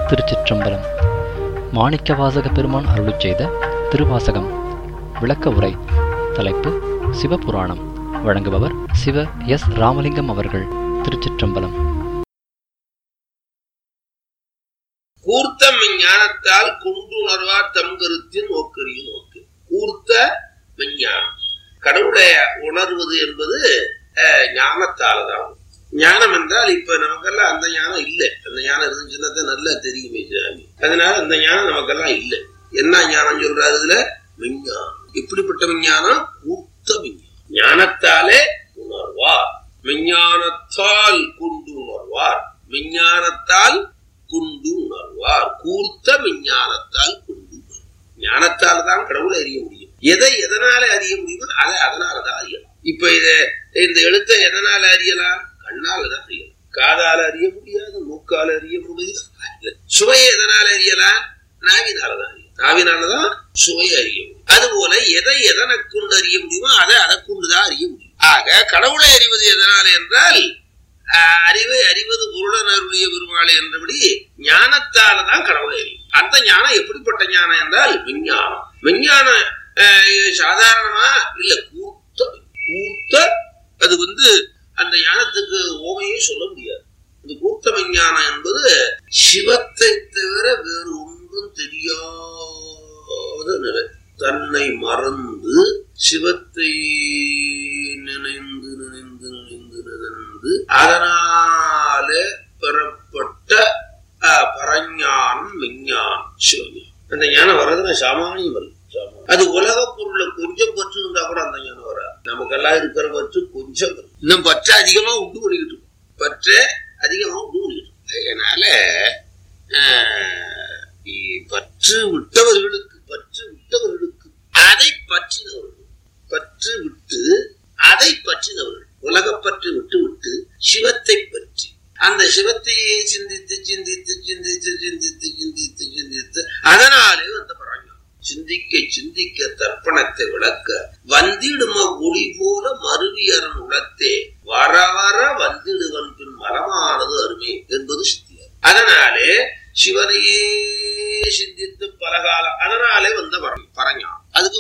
திருச்சிற்றம்பலம் மாணிக்கவாசக பெருமான் அருளிச் செய்த திருவாசகம் விளக்க உரை தலைப்பு சிவபுராணம் வழங்குபவர் சிவ எஸ் ராமலிங்கம் அவர்கள் திருச்சிற்றம்பலம் கூர்த்த விஞ்ஞானத்தால் கொண்டுணர்வார் தம் கருத்தின் நோக்கரிய நோக்கு கூர்த்த விஞ்ஞானம் கடவுளை உணர்வது என்பது அஹ், ஞானத்தால தான் ஞானம் என்றால் இப்ப நமக்கெல்லாம் அந்த ஞானம் இல்லை அந்த ஞானம் இருந்துச்சுன்னா தான் நல்லா தெரியுமே சாமி அதனால அந்த ஞானம் நமக்கெல்லாம் இல்லை என்ன ஞானம் சொல்றாரு இதுல விஞ்ஞானம் எப்படிப்பட்ட விஞ்ஞானம் கூர்த்த விஞ்ஞானம் ஞானத்தாலே உணர்வார் விஞ்ஞானத்தால் கொண்டு உணர்வார் விஞ்ஞானத்தால் கொண்டு உணர்வார் கூர்த்த விஞ்ஞானத்தால் கொண்டு உணர்வார். ஞானத்தால் தான் கடவுளை அறிய முடியும் எதை எதனால அறிய முடியுமோ அதை அதனால தான் அறியலாம் இப்ப இத இந்த எழுத்தை எதனால அறியலாம் கண்ணால தான் அறியலாம் காதால அறிய முடியாது மூக்கால அறிய முடியாது சுவையை எதனால அறியலாம் நாவினால தான் அறியும் நாவினாலதான் சுவையை அறிய முடியும் அதுபோல எதை எதனை கொண்டு அறிய முடியுமோ அதை அதை கொண்டுதான் அறிய முடியும் ஆக கடவுளை அறிவது எதனால என்றால் ஆஹ் அறிவை அறிவது பொருளன் அருளிய பெருமாளை என்றபடி ஞானத்தால தான் கடவுளை அறியும் அந்த ஞானம் எப்படிப்பட்ட ஞானம் என்றால் விஞ்ஞானம் விஞ்ஞானம் ஆஹ் சாதாரணமா இல்ல கூர்த்த கூர்த்த அது வந்து அந்த ஞானத்துக்கு ஓமையே சொல்ல முடியாது இந்த கூர்த்த விஞ்ஞானம் என்பது சிவத்தை தவிர வேறு ஒன்றும் தெரியாத நிலை தன்னை மறந்து சிவத்தை நினைந்து நினைந்து நினைந்து நினைந்து அதனால பெறப்பட்ட அஹ், பரஞானம் விஞ்ஞானம் சிவஞானம் அந்த ஞானம் வர்றதுன்னா சாமானியம் அல்ல சாமானியம். அது உலக பொருளை கொஞ்சம் பற்று இருந்தா கூட அந்த ஞானம் வராது நமக்கெல்லாம் இருக்கிற பற்று கொஞ்சம் இருக்கு. இன்னும் பற்று அதிகமா உண்டு பண்ணிக்கிட்டு இருக்கோம் பற்று அதிகமா உண்டு பண்ணிக்கிட்டு இருக்கோம். அதனால ஆஹ், இ- பற்று விட்டவர்களுக்கு பற்று விட்டவர்களுக்கு அதை பற்றினவர்கள் பற்று விட்டு அதை பற்றினவர்கள் உலகப்பற்று விட்டு விட்டு சிவத்தை பற்றி அந்த சிவத்தையே சிந்தித்து சிந்தித்து சிந்தித்து சிந்தித்து சிந்தித்து சிந்தித்து அதனாலே வந்த பராஞானம் சிந்திக்க சிந்திக்க தர்ப்பணத்தை விளக்க வந்திடும ஒளி போல மருவியரன் உளத்தே வர வர வந்திடுவன் பின் மரமானது அருமை என்பது சித்தியார் அதனாலே சிவனையே சிந்தித்து பலகாலம் அதனாலே வந்த பரம் பரஞானம் அதுக்கு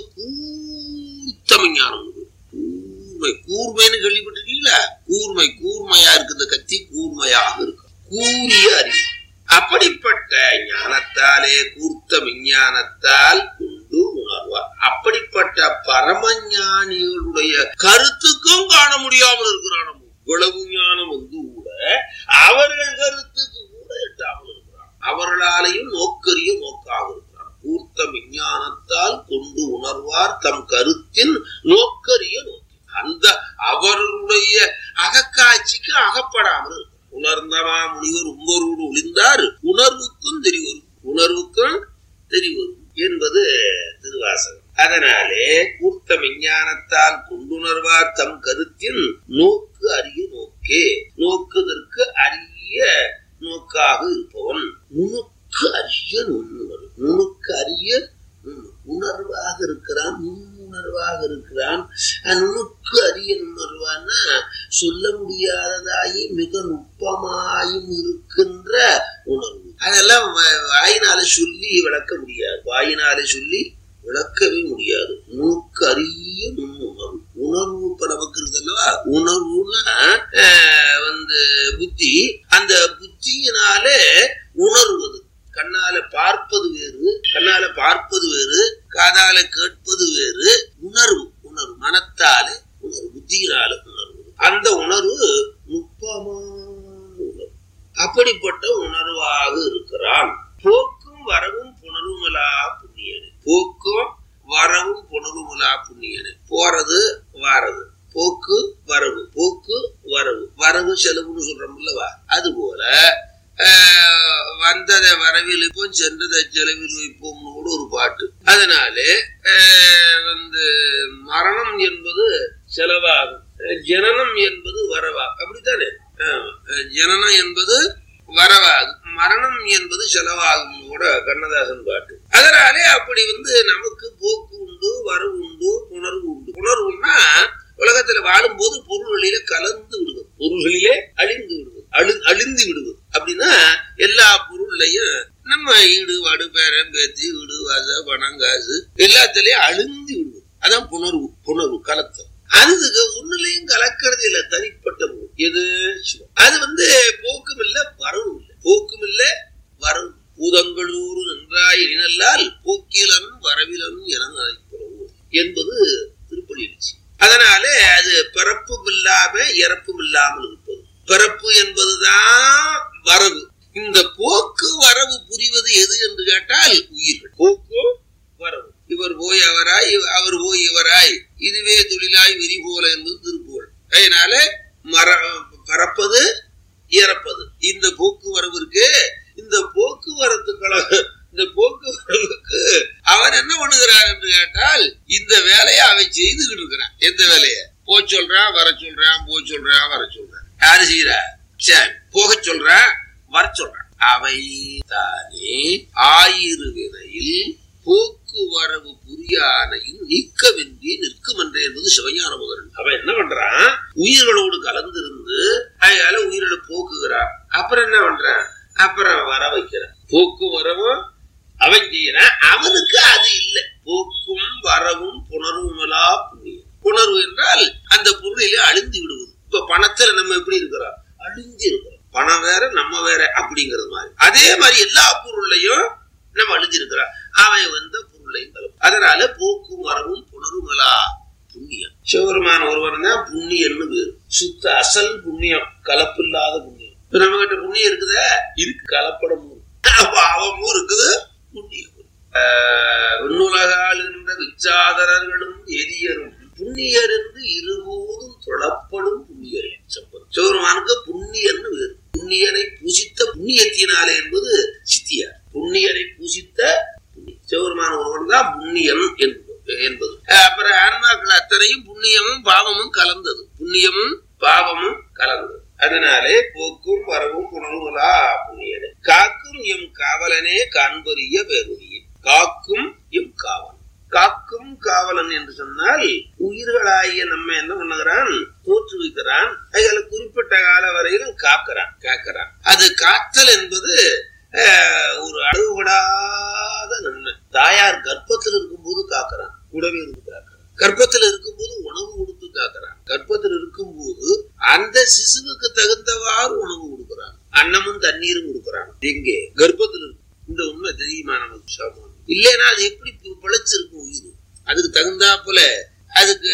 கூர்த்தம ஞானம் உண்டு. கூர்மை கூர்மைன்னு கேள்விப்பட்டிருக்கீங்களா கூர்மை கூர்மையா இருக்கு இந்த கத்தி கூர்மையாக இருக்கும் கூறிய அறிவு அப்படிப்பட்ட ஞானத்தாலே கூர்த்த விஞ்ஞானத்தால் கொண்டு உணர்வார் அப்படிப்பட்ட பரமஞானிகளுடைய கருத்துக்கும் காண முடியாமல் இருக்கிறான் இவ்வளவு ஞானம் வந்து கூட அவர்கள் கருத்துக்கு கூட எட்டாமல் இருக்கிறான் அவர்களாலேயும் நோக்கரிய நோக்காக இருக்கிறான் கூர்த்த விஞ்ஞானத்தால் கொண்டு உணர்வார் தம் கருத்தின் நோக்கரிய நோக்கி அந்த அவர்களுடைய அகக்காட்சிக்கு அகப்படாமல் இருக்கிறார். உணர்ந்தவா முனிவர் உம்பரோடு ஒளிந்தார் உணர்வுக்கும் தெரிவரும் உணர்வுக்கும் தெரிவரும் என்பது திருவாசகம் அதனாலே கூர்த்த விஞ்ஞானத்தால் கொண்டுணர்வார் தம் கருத்தின் நோக்கு அரிய நோக்கே நோக்குதற்கு அரிய நோக்காக இருப்பவன் நுணுக்கு அரிய நுண்ணுணர்வு நுணுக்கு அரிய நுண்ணு- உணர்வாக இருக்கிறான் நுண்ணுணர்வாக இருக்கிறான் அஹ் நுணுக்கு அரிய நுண்ணர்வான்னா சொல்ல முடியாததாயி மிக நுட்பமாயும் இருக்கின்ற உணர்வு அதெல்லாம் வ- வாயினால சொல்லி விளக்க முடியாது வாயினால சொல்லி விளக்கவே முடியாது நுணுக்கு அரிய நுண்ணுணர்வு உணர்வு இப்ப நமக்கு இருக்குல்லவா உணர்வுனா அஹ், வந்து புத்தி அந்த புத்தியினாலே உணர்வது கண்ணால பார்ப்பது வேறு கண்ணால பார்ப்பது வேறு காதால கேட்பது வேறு உணர்வு உணர்வு மனத்தாலே உணர்வு புத்தியினால உணர்வு அந்த உணர்வு நுட்பமான உணர்வு அப்படிப்பட்ட உணர்வாக இருக்கிறான் போக்கும் வரவும் புணர்வுமலா புண்ணியனே போக்கும் வரவும் புணர்வுமலா புண்ணியனே போறது வாரது போக்கு வரவு போக்கு வரவு வரவு செலவுன்னு சொல்றோம்லவா அது போல ஆஹ், வந்ததை வரவில் வைப்போம் சென்றதை செலவில் வைப்போம்னு கூட ஒரு பாட்டு அதனாலே ஆஹ், வந்து மரணம் என்பது செலவாகும் ஜனனம் என்பது வரவாகும் அப்படித்தானே ஆமா. ஜனனம் என்பது வரவாகும் மரணம் என்பது செலவாகும் கூட கண்ணதாசன் பாட்டு அதனாலே அப்படி வந்து நமக்கு போக்கு உண்டு வரவு உண்டு உணர்வு உண்டு உணர்வுன்னா உலகத்துல வாழும்போது பொருள்களிலே கலந்து விடுவது பொருள்களிலே அழிந்து விடுவது அழு அழிந்து விடுவது அப்படின்னா எல்லா பொருள்லையும் ஈடு வடு பேரம் பேத்தி வீடு வாச பணம் காசு எல்லாத்துலயும் அழுந்தி விடுவது அதான் புணர்வு புணர்வு கலத்தம் அதுக்கு ஒண்ணுலயும் கலக்கிறது இல்ல தனிப்பட்ட பொருள். எது சிவம். அது வந்து போக்கும் இல்ல வரவும் இல்லை போக்கும் இல்ல வரவும் பூதங்களூர் நன்றாய் இனல்லால் போக்கிலன் வரவிலன் என நினைக்கிறோம் என்பது திருப்பலி எழுச்சி அதனாலே அது பிறப்பும் இல்லாம இறப்பும் இல்லாமல் இருப்பது பிறப்பு என்பதுதான் வரவு இந்த போக்கு வரவு புரிவது எது என்று கேட்டால் உயிர்கள் போக்கு வரவு இவர் போய் அவராய் இவ- அவர் போய் இவராய் இதுவே தொழிலாய் விரி போல என்பது திருப்புகழ் அதனால மர பறப்பது இறப்பது இந்த போக்குவரவு இருக்கு இந்த போக்குவரத்து கழக இந்த போக்குவரவுக்கு அவன் என்ன பண்ணுகிறான் என்று கேட்டால் இந்த வேலையை அவன் செய்துகிட்டு இருக்கிறான் எந்த வேலையை போ சொல்றான் வர சொல்றான் போ சொல்றான் வர சொல்றான் யாரு செய்யறா சரி போக சொல்றான் வர சொல்றான் அவை தானே ஆயிரு வினையில் போக்குவரவு புரியானையும் நீக்கவின்றி நிற்கும் என்று என்பது சிவஞான முதல் அவன் என்ன பண்றான் உயிர்களோடு கலந்திருந்து அதனால உயிர்களை போக்குகிறான் அப்புறம் என்ன பண்றான் அப்புறம் வர வைக்கிறான் போக்கும் வரவும் அவன் செய்யறான் அவனுக்கு அது இல்லை போக்கும் வரவும் புணர்வுமலா புண்ணியம் புணர்வு என்றால் அந்த பொருளிலே அழிந்து விடுவது இப்ப பணத்துல நம்ம எப்படி இருக்கிறோம் அழிஞ்சு இருக்கிறோம் பணம் வேற நம்ம வேற அப்படிங்கிறது மாதிரி அதே மாதிரி எல்லா பொருள்லையும் நம்ம அழிஞ்சு இருக்கிறோம் அவன் வந்த பொருளையும் கலப்பு அதனால போக்கும் வரவும் புணர்வுமலா புண்ணியம் சிவபெருமான ஒருவன் தான் புண்ணியம்னு பேரு சுத்த அசல் புண்ணியம் கலப்பில்லாத புண்ணியம் இப்ப நம்ம கிட்ட புண்ணியம் இருக்குதா இருக்கு கலப்படமும் இருக்கு. பாவமும் இருக்குது புண்ணியம் ஆஹ் விண்ணுலகாளுகின்ற விச்சாதரர்களும் எரியரும் புண்ணியர் என்று இருபோதும் தொழப்படும் புண்ணியர் சம்பந்தம் சிவபெருமானுக்கு புண்ணியன்னு வேறு புண்ணியனை பூசித்த புண்ணியத்தினாலே என்பது சித்தியார் புண்ணியனை பூசித்த புண்ணியம். சிவபெருமான் ஒருவன் தான் புண்ணியம் என்பது என்பது அப்புறம் ஆன்மாக்கள் அத்தனையும் புண்ணியமும் பாவமும் கலந்தது புண்ணியமும் பாவமும் கலந்தது அதனாலே போக்கும் வரவும் புணர்வுகளா புண்ணியனே காக்கும் எம் காவலனே காண்பறிய பேருடைய காக்கும் எம் காவலன் காக்கும் காவலன் என்று சொன்னால் உயிர்களாகிய நம்ம என்ன பண்ணுகிறான் தோற்றுவிக்கிறான் அதுல குறிப்பிட்ட கால வரையிலும் காக்கிறான் காக்கிறான் அது காத்தல் என்பது அஹ், ஒரு அளவுபடாத நன்மை தாயார் கர்ப்பத்தில் இருக்கும்போது காக்கிறான் கூடவே இருந்து காக்கிறான் கர்ப்பத்தில் இருக்கும்போது உணவு கொடுத்து காக்கிறான் கர்ப்பத்தில் இருக்கும்போது அந்த சிசுவுக்கு தகுந்தவாறு உணவு கொடுக்கிறான் அன்னமும் தண்ணீரும் கொடுக்கிறான் எங்கே கர்ப்பத்தில் இருக்கு இந்த உண்மை தெரியுமா நமக்கு சாமான் இல்லைன்னா அது எப்படி பி- பிழைச்சிருக்கும் உயிர் அதுக்கு தகுந்தாப்புல அதுக்கு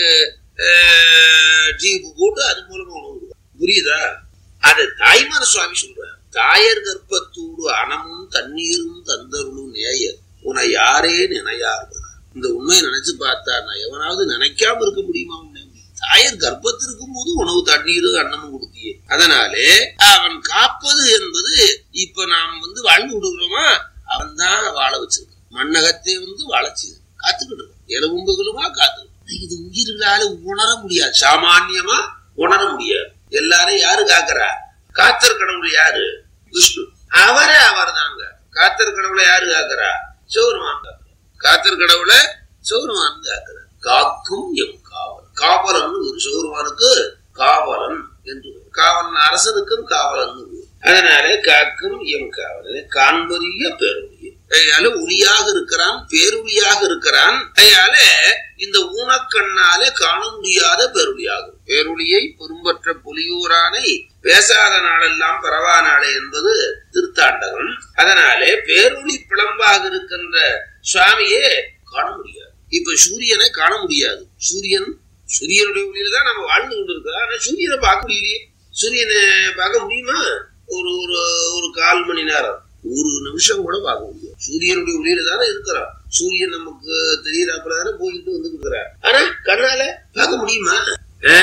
ஜீப்பு போட்டு அது மூலமா உணவு கொடுக்கும் புரியுதா அது தாய்மான சுவாமி சொல்றார் தாயர் கர்ப்பத்தூடு அனமும் தண்ணீரும் தந்தருளும் நேயர் உன யாரே நினையார் இந்த உண்மையை நினைச்சு பார்த்தா நான் எவனாவது நினைக்காம இருக்க முடியுமா உன்னை தாயர் கர்ப்பத்தில் இருக்கும் போது உணவு தண்ணீர் அன்னமும் கொடுத்தியே அதனாலே அவன் காப்பது என்பது இப்ப நாம் வந்து வாழ்ந்து விடுகிறோமா அவன் தான் வாழ வச்சிருக்கான் மண்ணகத்தை வந்து வாழச்சு காத்துக்கிட்டு இருக்கான் எலும்புகளுமா காத்து இது உயிர்களால உணர முடியாது சாமான்யமா உணர முடியாது எல்லாரும் யாரு காக்கிறா காத்தர் கடவுள் யாரு விஷ்ணு அவரே அவர் தாங்க காத்தர் கடவுளை யாரு காக்கிறா சிவருமான் காக்கிறா காத்தர் கடவுளை சிவருமான் காக்கிறார் காக்கும் எம் காவல் காவலன் ஒரு சிவருமானுக்கு காவலன் என்று பெயர். காவலன் அரசனுக்கும் காவலன் பெயர். அதனாலே காக்கும் எம் காவலன் காண்பறிய பேரொழிய அதனால ஒளியாக இருக்கிறான் பேரொழியாக இருக்கிறான் அதனால இந்த ஊனக்கண்ணாலே காண முடியாத பேரொழியாகும் பேரொழியை பெரும்பற்ற புலியூரானை பேசாத நாளெல்லாம் பரவா நாளே என்பது திருத்தாண்டகம் அதனாலே பேரொளி பிளம்பாக இருக்கின்ற சுவாமியே காண முடியாது இப்ப சூரியனை காண முடியாது சூரியன் சூரியனுடைய ஒளியில தான் நம்ம வாழ்ந்து கொண்டு இருக்கிறோம் ஆனா சூரியனை பார்க்க முடியலையே சூரியனை பார்க்க முடியுமா ஒரு ஒரு ஒரு கால் மணி நேரம் ஒரு நிமிஷம் கூட பார்க்க முடியும் சூரியனுடைய ஒளியில தானே இருக்கிறோம் சூரியன் நமக்கு தெரியறாப்புல தானே போயிட்டு வந்து இருக்கிறார் ஆனா கண்ணால பார்க்க முடியுமா ஆ?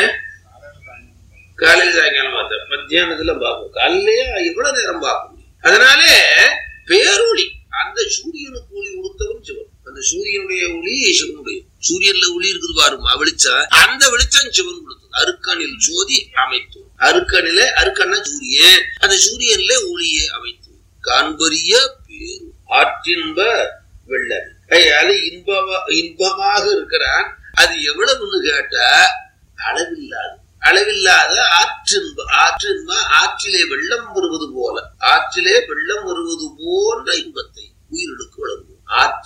காலையில சாயங்காலம் பார்த்தேன் மத்தியானத்துல பார்ப்போம் காலையிலேயே எவ்வளவு நேரம் பார்க்க முடியும் அதனாலே பேரொளி அந்த சூரியனுக்கு ஒளி கொடுத்தவன் சிவன் அந்த சூரியனுடைய ஒளி சிவனுடைய சூரியன்ல ஒளி இருக்குது பாருமா வெளிச்சம் அந்த வெளிச்சம் சிவன் கொடுத்தது அருக்கனில் ஜோதி அமைத்தோம் அருக்கனில அருக்கன்னா சூரியன் அந்த சூரியன்ல ஒளியை அமைத்தோம் காண்பரிய பேரு ஆற்றின்ப வெள்ளம் அது இன்பமா இன்பமாக இருக்கிறான் அது எவ்வளவுன்னு கேட்டா அளவில்லாது அளவில்லாத ஆற்றின்ப ஆற்றின்ப ஆற்றிலே வெள்ளம் வருவது போல ஆற்றிலே வெள்ளம் வருவது போன்ற இன்பத்தை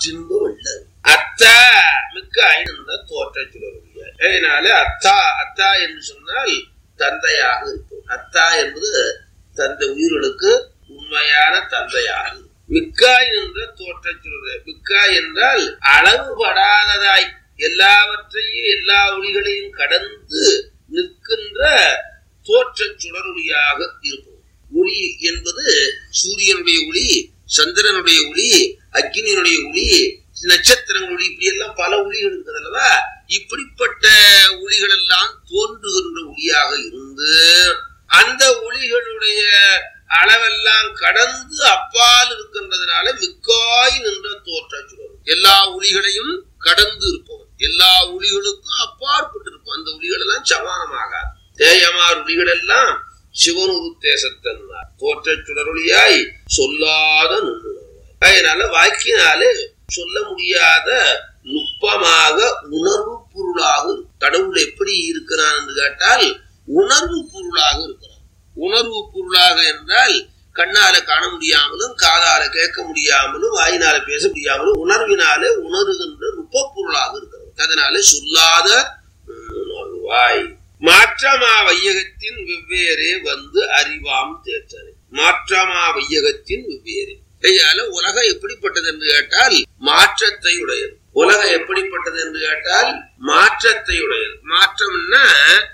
ஆற்றின்ப வெள்ளர் அத்தா மிக்க ஐநந்த தோற்ற சுடருடைய அதனால அத்தா அத்தா என்று சொன்னால் தந்தையாக இருக்கும் அத்தா என்பது தந்தை உயிர்களுக்கு உண்மையான தந்தையாக இருக்கும். மிக்காய் என்ற தோற்ற சுடர் மிக்காய் என்றால் அளவுபடாததாய் எல்லாவற்றையும் எல்லா ஒளிகளையும் கடந்து நிற்கின்ற தோற்ற சுடருளியாக இருக்கும் ஒளி என்பது சூரியனுடைய ஒளி சந்திரனுடைய ஒளி அக்னியினுடைய ஒளி நட்சத்திரங்கள் ஒளி இப்படி எல்லாம் பல ஒளிகள் இருக்குது அல்லவா இப்படிப்பட்ட ஒளிகள் எல்லாம் தோன்றுகின்ற ஒளியாக இருந்து அந்த ஒளிகளுடைய அளவெல்லாம் கடந்து அப்பால் இருக்கின்றதுனால மிக்காய் நின்ற தோற்ற சுடர் எல்லா ஒளிகளையும் கடந்து இருப்பவன் எல்லா ஒளிகளுக்கும் அப்பாற்பட்டு இருப்பான் அந்த ஒளிகள் எல்லாம் சமானமாகாது தேயமார் ஒளிகள் எல்லாம் சிவனுரு தேசத்தன்னார் தோற்ற சுடரொளியாய் சொல்லாத நுண்ணுணர்வாய் அதனால வாக்கினாலே சொல்ல முடியாத நுட்பமாக உணர்வு பொருளாக இருக்கும். கடவுள் எப்படி இருக்கிறான் என்று கேட்டால் உணர்வு பொருளாக இருக்கிறான் உணர்வு பொருளாக என்றால் கண்ணால காண முடியாமலும் காதால கேட்க முடியாமலும் வாயினால பேச முடியாமலும் உணர்வினாலே உணர்கின்ற நுட்ப பொருளாக இருக்கிறது அதனால சொல்லாத உணர்வாய் மாற்றமா வையகத்தின் வெவ்வேறே வந்து அறிவாம் தேற்றனை மாற்றமா வையகத்தின் வெவ்வேறு கையால உலகம் எப்படிப்பட்டது என்று கேட்டால் மாற்றத்தை உடையது உலகம் எப்படிப்பட்டது என்று கேட்டால் மாற்றத்தை உடையது மாற்றம்னா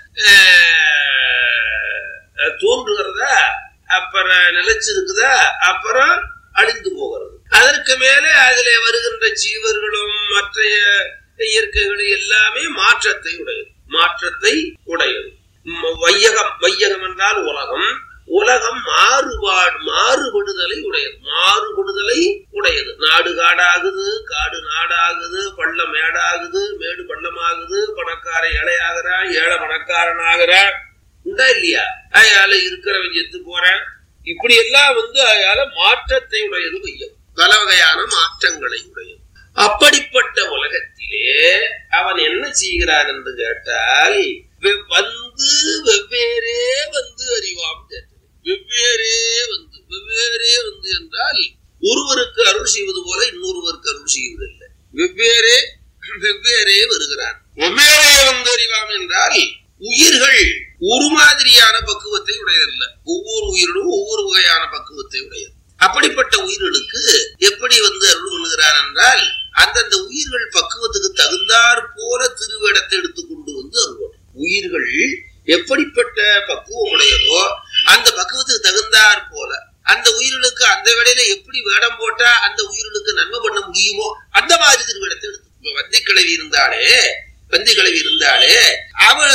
ஆஹ், தோன்றுகிறதா அப்புறம் நிலைச்சிருக்குதா அப்புறம் அழிந்து போகிறது அதற்கு மேலே அதிலே வருகின்ற ஜீவர்களும் மற்ற இயற்கைகளும் எல்லாமே மாற்றத்தை உடையது மாற்றத்தை உடையது ம- வையகம் வையகம் என்றால் உலகம் உலகம் மாறுபாடு மாறுபடுதலை உடையது மாறுபடுதலை உடையது நாடு காடாகுது காடு நாடாகுது பள்ளம் மேடாகுது மேடு பள்ளமாகுது பணக்கார ஏழையாகிறான் ஏழை பணக்காரன் ஆகிறான் உண்டா இல்லையா அயால இருக்கிறவன் செத்து போறேன் இப்படி எல்லாம் வந்து அயால மாற்றத்தை உடையது வையம் பல வகையான மாற்றங்களை உடையது அப்படிப்பட்ட உலகத்திலே அவன் என்ன செய்கிறான் என்று கேட்டால் வெ- வந்து வெவ்வேறே வந்து அறிவாம் கேட்டது. வெவ்வேறே வந்து வெவ்வேறே வந்து என்றால் ஒருவருக்கு அருள் செய்வது போல இன்னொருவருக்கு அருள் செய்வதில்லை வெவ்வேறே வெவ்வேறே வருகிறான் வெவ்வேறே வந்து அறிவாம் என்றால் உயிர்கள் ஒரு மாதிரியான பக்குவத்தை உடையதல்ல ஒவ்வொரு உயிரிலும் ஒவ்வொரு வகையான பக்குவத்தை உடையது அப்படிப்பட்ட உயிர்களுக்கு எப்படி வந்து அருள் பண்ணுகிறார் என்றால் அந்தந்த உயிர்கள் பக்குவத்துக்கு தகுந்தாற் போல திருவேடத்தை எடுத்துக்கொண்டு வந்து அருள்வார் உயிர்கள் எப்படிப்பட்ட பக்குவம் உடையதோ அந்த பக்குவத்துக்கு தகுந்தாற் போல அந்த உயிர்களுக்கு அந்த வேளையில எப்படி வேடம் போட்டா அந்த உயிர்களுக்கு நன்மை பண்ண முடியுமோ அந்த மாதிரி திருவேடத்தை எடுத்து இப்ப வந்தி கிழவி இருந்தாலே வந்தி கிழவி இருந்தாலே அவள்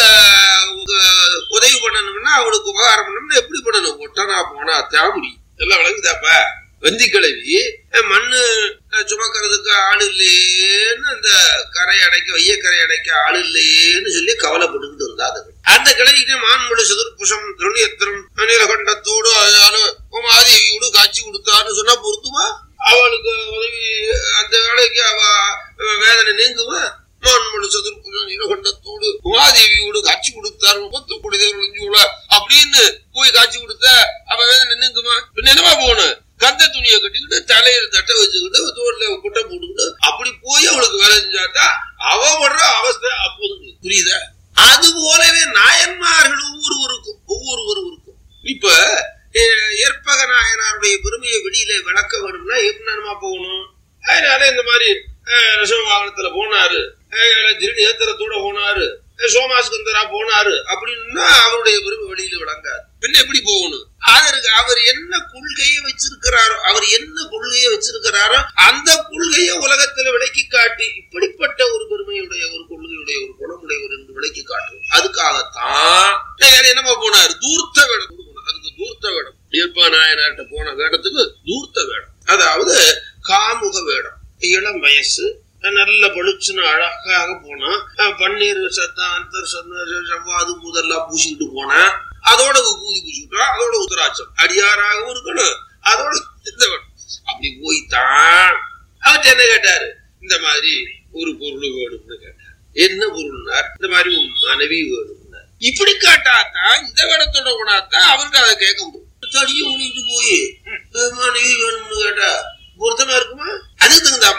அஹ், உதவி பண்ணணும்னா அவளுக்கு உபகாரம் பண்ணணும்னா எப்படி பண்ணணும் ஒட்டனா போனா தான் முடியும் எல்லாம் விளங்குதாப்பா வந்தி கிழவி அஹ், மண்ணு அஹ், சுமக்கிறதுக்கு ஆள் இல்லையேன்னு அந்த கரை அடைக்க வைய கரை அடைக்க ஆள் இல்லையேன்னு சொல்லி கவலைப்பட்டுக்கிட்டு இருந்தா அது அந்த கிழவிக்கு மான்மொழி சதுர்புஷம் திருணியத்திரம் நீலகண்டத்தோடு அதான உமாதேவியோடு காட்சி கொடுத்தான்னு சொன்னா பொருத்துமா அவளுக்கு உதவி அந்த வேலைக்கு அவ அவ வேதனை நீங்குமா மான்மொழி சதுர்புஷம் நீலகண்டத்தோடு உமாதேவியோடு காட்சி கொடுத்தார் முப்பத்து கோடி தேவர்கள் அப்படின்னு போய் காட்சி கொடுத்த அவ வேதனை நீங்குமா பின்ன என்னமா போகணும் கந்த துணியை கட்டிக்கிட்டு தலையில தட்டை வச்சுக்கிட்டு தோல்ல குட்டை போட்டுக்கிட்டு அப்படி போய் அவளுக்கு வேலை செஞ்சாட்டா அவ படுற அவஸ்தை அப்போது தெரியும். புரியுதா அது போலவே நாயன்மார்கள் ஒவ்வொருவருக்கும் ஒவ்வொருவருக்கும் இப்ப ஏ- ஏற்பக நாயனாருடைய பெருமையை வெளியில விளக்க வேணும்னா என்னமா போகணும் அதனால இந்த மாதிரி அஹ், ரிஷப வாகனத்துல போனாரு அஹ், திடீர் ஏத்திரத்தோட போனாரு அஹ், சோமாஸ்கந்தரா போனாரு அப்படின்னா அவருடைய பெருமை வெளியில விளங்காது பின்ன எப்படி போகணும் அதற்கு அவர் என்ன கொள்கையை வச்சிருக்கிறாரோ அவர் என்ன கொள்கையை வச்சிருக்கிறாரோ அந்த கொள்கையை உலகத்துல விளக்கி காட்டி இப்படிப்பட்ட ஒரு பெருமையுடைய ஒரு கொள்கையுடைய ஒரு குணமுடையவர் என்று விளக்கி காட்டும் அதுக்காகத்தான் வேற என்னமா போனார் தூர்த்த வேடம் போனார். அதுக்கு தூர்த்த வேடம் ஏற்பா நாயனார்கிட்ட போன வேடத்துக்கு தூர்த்த வேடம் அதாவது காமுக வேடம் இளம் வயசு நல்ல பளிச்சுன்னு அழகாக போனா அஹ் பன்னீர் சத்தம் அந்தர் சந்தர் செவ்வாது முதல்லாம் பூசிக்கிட்டு போனா அதோட பூதி பூசிக்கிட்டோம் அதோட உத்தராட்சம் அடியாராகவும் இருக்கணும் அதோட இந்த வேடம். அப்படி போய்தான் அவர்கிட்ட என்ன கேட்டாரு இந்த மாதிரி ஒரு பொருள் வேணும்னு கேட்டார் என்ன பொருள்னார் இந்த மாதிரி உன் மனைவி வேணும்னார் இப்படி கேட்டாதான் இந்த வேடத்தோட போனாதான் அவருக்கு அதை கேட்க முடியும் தடியை ஊனிட்டு போய் அஹ் மனைவி வேணும்னு கேட்டா பொருத்தமா இருக்குமா அதுக்கு தகுந்தாப்புல இல்ல போகும்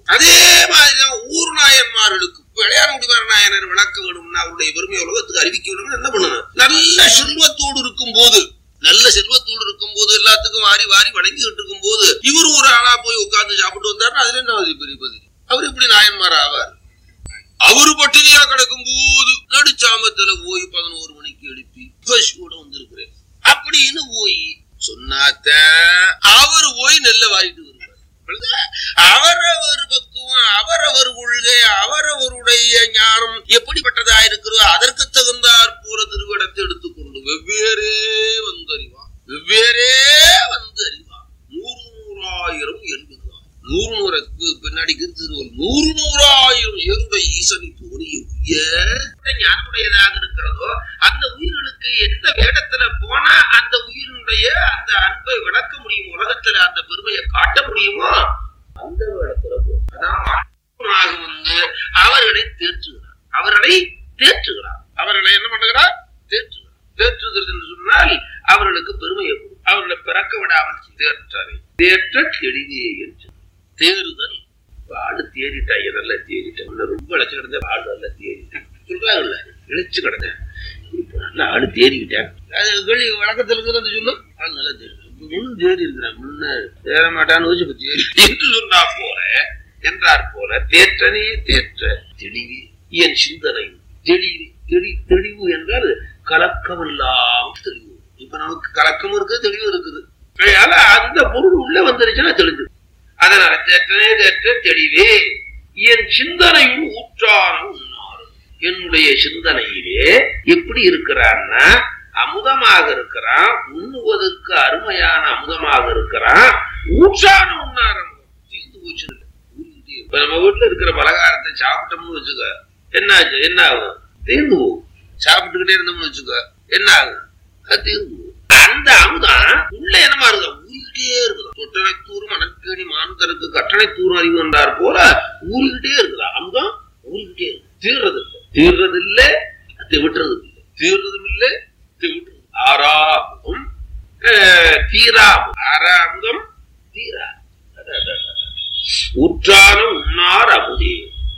அதே மாதிரிதான் ஊர் நாயன்மார்களுக்கு விளையாடுமுடிவார நாயனர் விளக்க வேணும்னா அவருடைய பெருமை உலகத்துக்கு அறிவிக்க வேணும்னு என்ன பண்ணணும் நல்ல செல்வத்தோடு இருக்கும் போது நல்ல செல்வத்தோடு இருக்கும் போது எல்லாத்துக்கும் வாரி வாரி வணங்கிட்டு இருக்கும் போது இவர் ஒரு ஆளா போய் உட்கார்ந்து சாப்பிட்டு வந்தாருன்னா அதுல என்ன அது பெரிய பதில் அவர் எப்படி நாயன்மார் ஆவார் அவரு பட்டினியா கிடக்கும் போது நடுச்சாமத்துல போய் பதினோரு மணிக்கு எழுப்பி பசியோட வந்திருக்கிறேன் அப்படின்னு போய் சொன்னாத்த அவர் போய் நெல்ல வாங்கிட்டு வருவார் புரியுதா? அவரவர் பக்குவம் அவரவர் கொள்கை அவரவருடைய ஞானம் எப்படிப்பட்டதா இருக்கிறதோ அதற்கு தகுந்தாற் போல திருவிடத்தை எடுத்துக்கொண்டு வெவ்வேறே வந்தறிவான் வெவ்வேறே வந்து அறிவான் நூறு நூறாயிரம் எண்பதாயிரம் நூறு நூறுக்கு பின்னாடி திருவள் நூறு நூறாயிரம் ஏருடைய ஈசனை போனிய உயர் ஞானமுடையதாக இருக்கிறதோ அந்த உயிர்களுக்கு எந்த வேடத்துல போனா அந்த உயிரினுடைய அந்த அன்பை விளக்க முடியும் உலகத்துல அந்த பெருமையை காட்ட முடியுமோ அந்த வேடத்துல போ அதான் ஆக வந்து அவர்களை தேற்றுகிறார் அவர்களை தேற்றுகிறார் அவர்களை என்ன பண்ணுகிறார் தேற்றுகிறார் தேற்றுகிறது என்று சொன்னால் அவர்களுக்கு பெருமையை கொடு அவர்களை பிறக்க விடாமல் தேற்றவை தேற்ற தெளிவே என்று தேறுதல் ஆடு தேறிட்டாங்க நல்லா தேறிட்டேன் ரொம்ப இழைச்சு கிடந்த ஆடு நல்லா தேறிட்டேன் சொல்றாங்கல்ல இழைச்சு கிடந்தேன் இப்ப நல்லா ஆடு தேறிக்கிட்டேன் அது வெளி வழக்கத்துல இருக்கிறது சொல்லு ஆடு நல்லா தேறி முன் தேறி இருக்கிறேன் முன்ன தேற மாட்டான்னு வச்சு இப்ப தேறி என்று சொன்னா போல என்றார் போல தேற்றனே தேற்ற தெளிவே என் சிந்தனை தெளிவு தெளி தெளிவு என்றால் கலக்கமில்லாம் தெளிவு இப்ப நமக்கு கலக்கம் இருக்குது தெளிவு இருக்குது அதனால அந்த பொருள் உள்ள வந்துருச்சுன்னா தெளிவு அதனால தேற்றனே தேற்ற தெளிவே என் சிந்தனையும் ஊற்றான உண்ணாறு என்னுடைய சிந்தனையிலே எப்படி இருக்கிறான்னா அமுதமாக இருக்கிறான் உண்ணுவதற்கு அருமையான அமுதமாக இருக்கிறான் ஊற்றான உண்ணாரம் தீர்ந்து போச்சு இப்ப நம்ம வீட்டுல இருக்கிற பலகாரத்தை சாப்பிட்டோம்னு வச்சுக்க என்ன ஆச்சு என்ன ஆகும் தீர்ந்து போகும் சாப்பிட்டுக்கிட்டே இருந்தோம்னு வச்சுக்க என்ன ஆகும் அது தீர்ந்து போகும் அந்த அமுதம் உள்ள என்னமா இருக்கு ஊறிக்கிட்டே இருக்குது தொட்டனை தூரும் அனக்கேணி மாந்தருக்கு கட்டணை தூரும் அறிவு என்றார் போல ஊறிக்கிட்டே இருக்குதா அமுதம் ஊறிக்கிட்டே இருக்கு தீர்றது இல்லை தீர்றது இல்ல விட்டுறது இல்லை தீர்றதும் இல்லை விட்டுறது ஆறாமுகம் தீராமுகம் ஆறாமுகம் தீரா உற்றான உண்ணார் அமுதே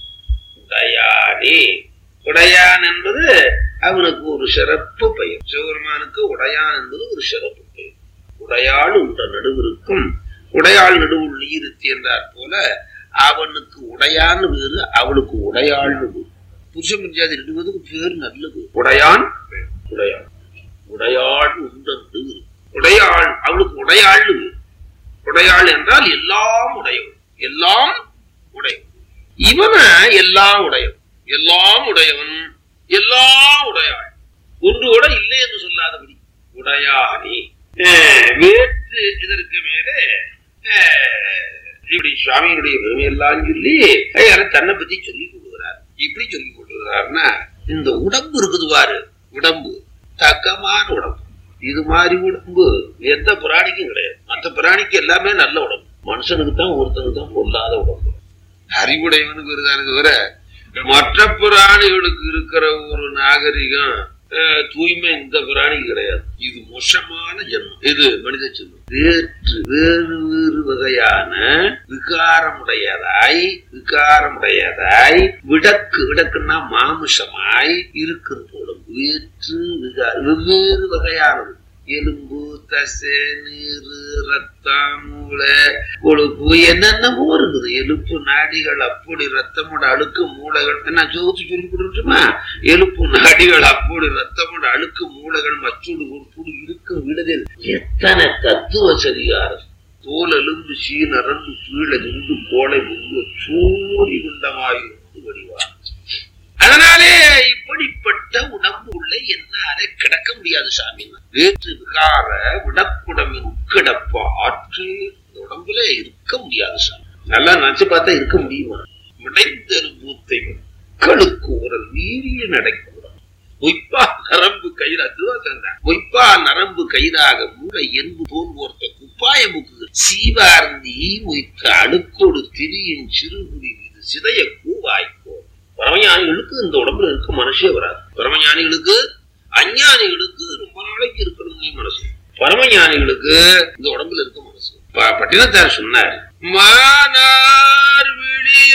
உடையானே உடையான் என்பது அவனுக்கு ஒரு சிறப்பு பெயர் சிவபெருமானுக்கு உடையான் என்பது ஒரு சிறப்பு பெயர் உடையாள் உண்ட நடுவிற்கும் உடையாள் நடுவுள் நீருத்தி என்றார் போல அவனுக்கு உடையான்னு வேறு அவளுக்கு உடையாள்னு வேறு புருஷ பஞ்சாதி ரெண்டு பேருக்கு பேர் நல்லது உடையான் உடையாள் உடையாள் உண்ட நடுவு உடையாள் அவளுக்கு உடையாள்னு வேறு உடையாள் என்றால் எல்லாம் உடையவன் எல்லாம் உடையவன் இவன எல்லாம் உடையவன் எல்லாம் உடையவன் எல்லாம் உடையாள் ஒன்று கூட இல்லை என்று சொல்லாதபடி உடையானே வேற்று இதற்கு மேலே இப்படி சுவாமியினுடைய பெருமை எல்லாம் சொல்லி யார தன்னை பத்தி சொல்லி கொடுக்கிறார் இப்படி சொல்லி கொடுக்கிறார்னா இந்த உடம்பு இருக்குது பாரு உடம்பு தக்கமான உடம்பு இது மாதிரி உடம்பு எந்த பிராணிக்கும் கிடையாது மற்ற பிராணிக்கு எல்லாமே நல்ல உடம்பு மனுஷனுக்கு தான் ஒருத்தனுக்கு தான் பொல்லாத உடம்பு அறிவுடையவனுக்கு இருந்தானே தவிர மற்ற பிராணிகளுக்கு இருக்கிற ஒரு நாகரிகம் தூய்மை இந்த பிராணிக்கு கிடையாது இது மோசமான ஜென்மம் இது மனித ஜென்மம் வேற்று வேறு வேறு வகையான விகாரமுடையதாய் விகாரமுடையதாய் விடக்கு விடக்குன்னா மாமிசமாய் இருக்கிறது உடம்பு வேற்று விகார வெவ்வேறு வகையானது எலும்பு தசை நீரு ரத்தம் மூளை கொழுப்பு என்னென்னமோ இருக்குது எலும்பு நாடிகள் அப்படி ரத்தமோட அழுக்கு மூளைகள் என்ன ஜோதி சொல்லி கொடுத்துமா எலும்பு நாடிகள் அப்படி ரத்தமோட அழுக்கு மூளைகள் மற்றொரு உறுப்பு இருக்கும் விடுதல் எத்தனை தத்துவ சரியாரம் தோல் எலும்பு சீனரம்பு கீழே நின்று கோளை முன்பு சூரி குண்டமாயிருந்து வடிவார் அதனாலே இப்படிப்பட்ட உடம்பு உள்ள என்னாலே கிடக்க முடியாது சாமி வேற்று விகார விடப்புடமின் உட்கிடப்ப ஆற்று இந்த உடம்புல இருக்க முடியாது சாமி நல்லா நினைச்சு பார்த்தா இருக்க முடியுமா விடைந்தரு பூத்தை மக்களுக்கு ஒரு வீரிய நடக்கூடாது பொய்ப்பா நரம்பு கயிறு அதுதான் சொன்னேன் பொய்ப்பா நரம்பு கயிறாக மூளை என்பு தோல் ஓர்த்த குப்பாய முக்கு சீவார்ந்தி மொய்த்த அணுக்கோடு திரியின் சிறுகுடி இது சிதைய கூவாய்க்கோ பரமஞானிகளுக்கு இந்த உடம்புல இருக்க மனசே வராது பரமஞானிகளுக்கு அஞ்ஞானிகளுக்கு ரொம்ப நாளைக்கு இருக்கணும் நீ மனசு பரமஞானிகளுக்கு இந்த உடம்புல இருக்க மனசு பட்டினத்தார் சொன்னார் மானார் விழி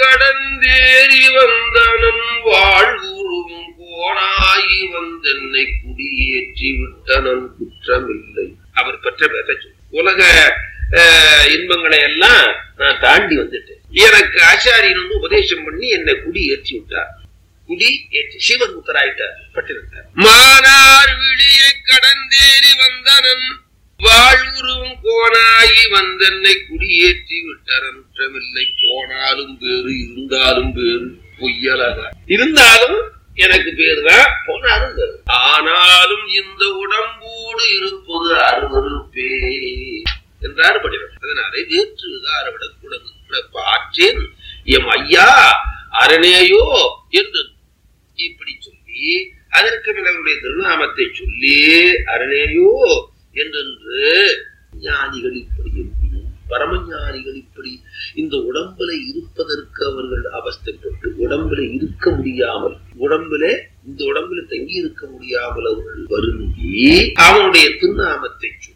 கடந்தேறி வந்தனன் வாழ்வுறும் கோணாகி வந்தென்னை குடியேற்றி விட்டனன் குற்றமில்லை அவர் பெற்ற பேச உலக அஹ், இன்பங்களை எல்லாம் நான் தாண்டி வந்துட்டேன் எனக்கு ஆச்சாரியன் வந்து உபதேசம் பண்ணி என்னை குடி ஏற்றி விட்டார் குடி ஏற்றி சிவன் முத்தராயிட்டார் பட்டிருந்தார் மானார் விழியை கடந்தேறி வந்தனன் வாழ்வுருவும் கோணாகி வந்தன்னை குடியேற்றி விட்டரன் குற்றமில்லை போனாலும் பேரு இருந்தாலும் பேரு பொய்யலக இருந்தாலும் எனக்கு பேரு தான் போனாலும் பேரு ஆனாலும் இந்த உடம்போடு இருப்பது அருவருப்பே என்றார் படிவர் அதனாலே வேற்று விகாரவிடக்கூடாது ஆற்றேன் எம் ஐயா அரணேயோ என்று இப்படி சொல்லி அதற்கு அவருடைய திருநாமத்தை சொல்லி அரணேயோ என்றென்று ஞானிகள் இப்படி எண்ணினும் பரமஞானிகள் இப்படி இந்த உடம்புல இருப்பதற்கு அவர்கள் அவஸ்தைப்பட்டு உடம்புல இருக்க முடியாமல் உடம்புல இந்த உடம்புல தங்கி இருக்க முடியாமல் அவர்கள் வருந்தி அவனுடைய திருநாமத்தை சொல்லி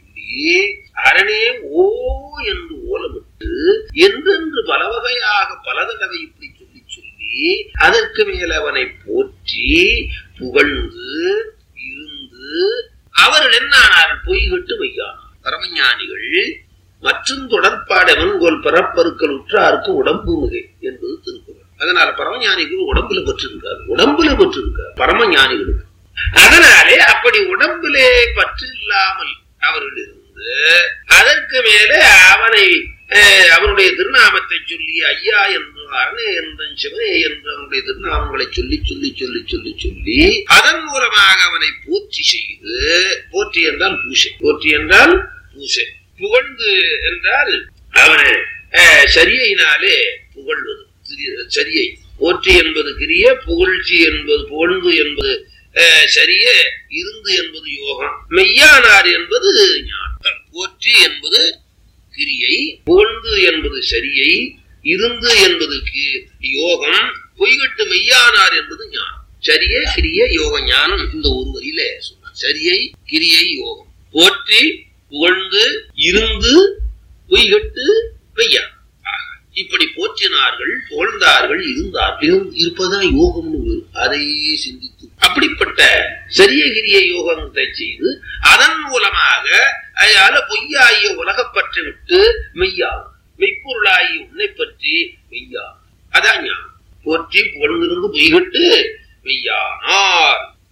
அரணே ஓ என்று ஓலமிட்டு என்றென்று பல வகையாக பல தடவை இப்படி சொல்லி சொல்லி அதற்கு மேல் அவனை போற்றி புகழ்ந்து இருந்து அவர்கள் என்ன ஆனார்கள் பொய்கட்டு வையானார் பரமஞானிகள் மற்றும் தொடர்பாடவன் கோல் பிறப்பருக்கள் உற்றாருக்கு உடம்பு மிகை என்பது திருக்குறள் அதனால பரமஞானிகள் உடம்புல பெற்றிருக்காரு உடம்புல பெற்றிருக்காரு பரமஞானிகளுக்கு அதனாலே அப்படி உடம்பிலே பற்று இல்லாமல் அவர்கள் இருந்து அதற்கு மேலே அவனை அஹ், அவனுடைய திருநாமத்தை சொல்லி ஐயா என்றும் அரணே என்றும் சிவனே என்று அவனுடைய திருநாமங்களை சொல்லி சொல்லி சொல்லி சொல்லி சொல்லி அதன் மூலமாக அவனை போற்றி செய்து போற்றி என்றால் பூசை போற்றி என்றால் பூசை புகழ்ந்து என்றால் அவனை அஹ், சரியினாலே புகழ்வது திரி- சரியை போற்றி என்பது கிரிய புகழ்ச்சி என்பது புகழ்ந்து என்பது அஹ், சரிய இருந்து என்பது யோகம் மெய்யானார் என்பது ஞானம் போற்றி என்பது கிரியை புகழ்ந்து என்பது சரியை இருந்து என்பது கி- யோகம் பொய்கட்டு மெய்யானார் என்பது ஞானம் சரியே கிரிய யோக ஞானம் இந்த ஒரு வரியில சொன்னார் சரியை கிரியை யோகம் போற்றி புகழ்ந்து இருந்து பொய்கட்டு மெய்யா ஆக, இப்படி போற்றினார்கள் புகழ்ந்தார்கள் இருந்தார்கள் இருந்து- இருப்பதுதான் யோகம்னு வேறு. அதையே சிந்தித்து அப்படிப்பட்ட சரிய கிரிய யோகத்தை செய்து அதன் மூலமாக அதால பொய்யாகிய உலகப்பற்றை விட்டு மெய்யாகும் மெய்ப்பொருளாகிய உன்னை பற்றி மெய்யாகும் அதான் ஞானம் போற்றி புகழ்ந்திருந்து பொய்கட்டு மெய்யானார்